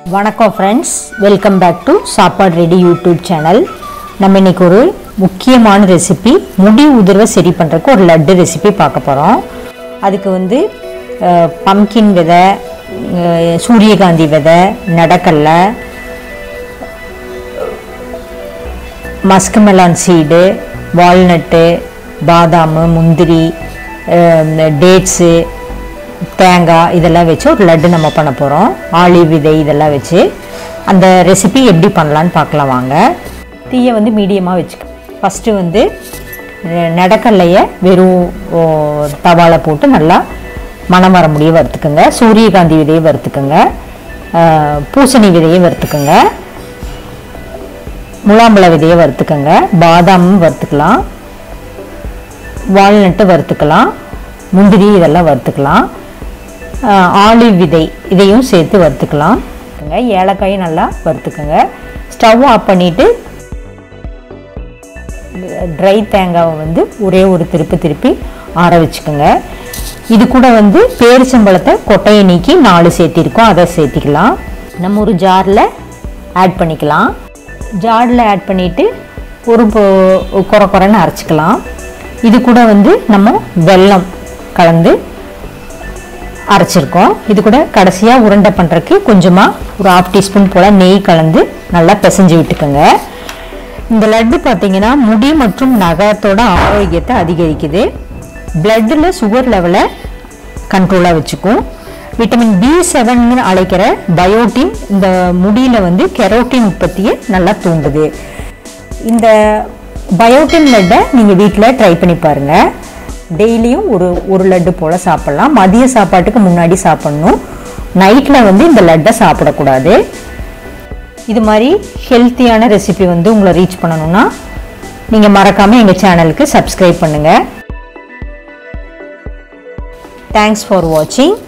வணக்கம் friends welcome back to சாப்பாடு ready YouTube channel நம்ம இன்னைக்கு ஒரு முக்கியமான ரெசிபி முடி உதிர்வை சரி பண்ணுறதுக்கு ஒரு லட்டு ரெசிபி பார்க்க போகிறோம் அதுக்கு வந்து பம்கின் விதை அஹ், சூரியகாந்தி விதை நடக்கல்லை மஸ்க் மெலான் சீடு வால்நட்டு பாதாம் முந்திரி டேட்ஸு தேங்காய் இதெல்லாம் வச்சு ஒரு லட்டு நம்ம பண்ண போகிறோம் ஆலிவ் விதை இதெல்லாம் வச்சு அந்த ரெசிபி எப்படி பண்ணலான்னு பார்க்கலாம் வாங்க தீயை வந்து மீடியமாக வச்சுக்க ஃபஸ்ட்டு வந்து அஹ், நடக்கல்லையை வெறும் ஓ, தவால போட்டு நல்லா மணம் வர முடிய வறுத்துக்குங்க சூரியகாந்தி விதையை வறுத்துக்குங்க அஹ், பூசணி விதையை வறுத்துக்குங்க முலாம்பழ விதையை வறுத்துக்கங்க பாதாமும் வறுத்துக்கலாம் வால்நட்டு வறுத்துக்கலாம் முந்திரி இதெல்லாம் வறுத்துக்கலாம் ஆஹ் ஆலிவ் விதை இதையும் சேர்த்து வறுத்துக்கலாம் ஏலக்காயும் நல்லா வறுத்துக்கங்க ஸ்டவ் ஆஃப் பண்ணிவிட்டு ட்ரை தேங்காவை வந்து ஒரே ஒரு திருப்பி திருப்பி ஆற வச்சுக்கோங்க இது கூட வந்து பேரிச்சம்பழத்தை கொட்டையை நீக்கி நாலு சேர்த்திருக்கோம் அதை சேர்த்திக்கலாம் நம்ம ஒரு ஜாரில் ஆட் பண்ணிக்கலாம் ஜாரில் ஆட் பண்ணிவிட்டு ஒரு பொ- குறை குறைன்னு அரைச்சிக்கலாம் இது கூட வந்து நம்ம வெல்லம் கலந்து அரைச்சிருக்கோம் இது கூட கடைசியாக உருண்டை பண்ணுறதுக்கு கொஞ்சமாக ஒரு ஹாஃப் டீஸ்பூன் போல் நெய் கலந்து நல்லா பிசைஞ்சு விட்டுக்கோங்க இந்த லட்டு பார்த்தீங்கன்னா முடி மற்றும் நகத்தோட ஆரோக்கியத்தை அதிகரிக்குது பிளட்டில் சுகர் லெவலை கண்ட்ரோலாக வச்சுக்கும் விட்டமின் பி செவன் அழைக்கிற பயோட்டின் இந்த முடியில் வந்து கெரோட்டின் உற்பத்தியை நல்லா தூண்டுது இந்த பயோட்டின் லட்டை நீங்கள் வீட்டில் ட்ரை பண்ணி பாருங்கள் டெய்லியும் ஒரு ஒரு லட்டு போல் சாப்பிட்லாம் மதிய சாப்பாட்டுக்கு முன்னாடி சாப்பிட்ணும் நைட்டில் வந்து இந்த லட்டை சாப்பிடக்கூடாது இது மாதிரி ஹெல்த்தியான ரெசிபி வந்து உங்களை ரீச் பண்ணணும்னா நீங்கள் மறக்காமல் எங்கள் சேனலுக்கு சப்ஸ்கிரைப் பண்ணுங்கள் தேங்க்ஸ் ஃபார் வாட்சிங்